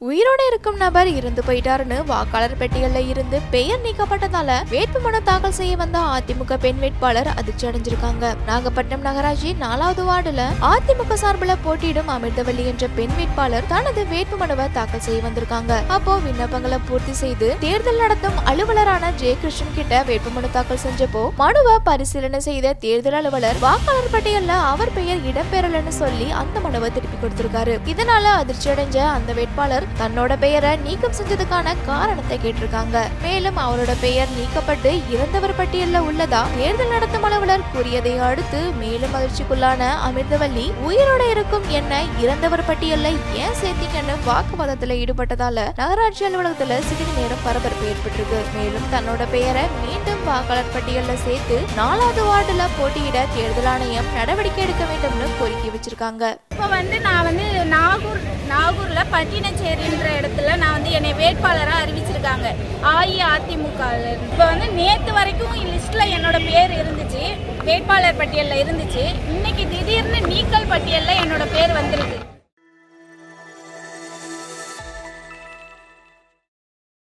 உயிரோட இருக்கும் நபர் இறந்து போயிட்டாருன்னு வாக்காளர் பெட்டிகள்ல இருந்து பெயர் நீக்கப்பட்டதால வேட்புமனு தாக்கல் செய்ய வந்த அதிமுக பெண் வேட்பாளர் அதிர்ச்சி அடைஞ்சிருக்காங்க நாகப்பட்டினம் நகராட்சி நாலாவது வார்டுல அதிமுக சார்பில் போட்டியிடும் அமிர்தவல்லி என்ற பெண் வேட்பாளர் தனது வேட்புமனுவை தாக்கல் செய்ய வந்திருக்காங்க அப்போ விண்ணப்பங்களை பூர்த்தி செய்து தேர்தல் நடத்தும் அலுவலரான ஜெயகிருஷ்ணன் கிட்ட வேட்புமனு தாக்கல் செஞ்சப்போ மனுவை பரிசீலனை செய்த தேர்தல் அலுவலர் வாக்காளர் பட்டியல்ல அவர் பெயர் இடம்பெறலன்னு சொல்லி அந்த மனுவை திருப்பி கொடுத்திருக்காரு இதனால அதிர்ச்சி அடைஞ்ச அந்த வேட்பாளர் தன்னோட பெயரை நீக்கம் செஞ்சதுக்கான காரணத்தை கேட்டிருக்காங்க மேலும் அவரோட பெயர் நீக்கப்பட்டு இறந்தவர் பட்டியல்ல உள்ளதா தேர்தல் நடத்தும் அலுவலர் கூறியதை அடுத்து மேலும் அதிர்ச்சிக்குள்ளான அமிர்தவல்லி உயிரோட இருக்கும் என்ன இறந்தவர் பட்டியல்ல ஏன் சேர்த்தீங்கன்னு வாக்குவாதத்துல ஈடுபட்டதால நகராட்சி அலுவலகத்துல சிறிது நேரம் பரபரப்பு ஏற்பட்டிருக்கு மேலும் தன்னோட பெயரை மீண்டும் வாக்காளர் பட்டியல்ல சேர்த்து நாலாவது வார்டுல போட்டியிட தேர்தல் ஆணையம் நடவடிக்கை எடுக்க வேண்டும்னு கோரிக்கை வச்சிருக்காங்க இப்போ வந்து நான் வந்து நாகூர் நாகூரில் பட்டினச்சேரின்ற இடத்துல நான் வந்து என்னை வேட்பாளராக அறிவிச்சிருக்காங்க அஇஅதிமுக இப்போ வந்து நேற்று வரைக்கும் லிஸ்ட்டில் என்னோட பேர் இருந்துச்சு வேட்பாளர் பட்டியலில் இருந்துச்சு இன்னைக்கு திடீர்னு நீக்கல் பட்டியலில் என்னோட பேர் வந்திருக்கு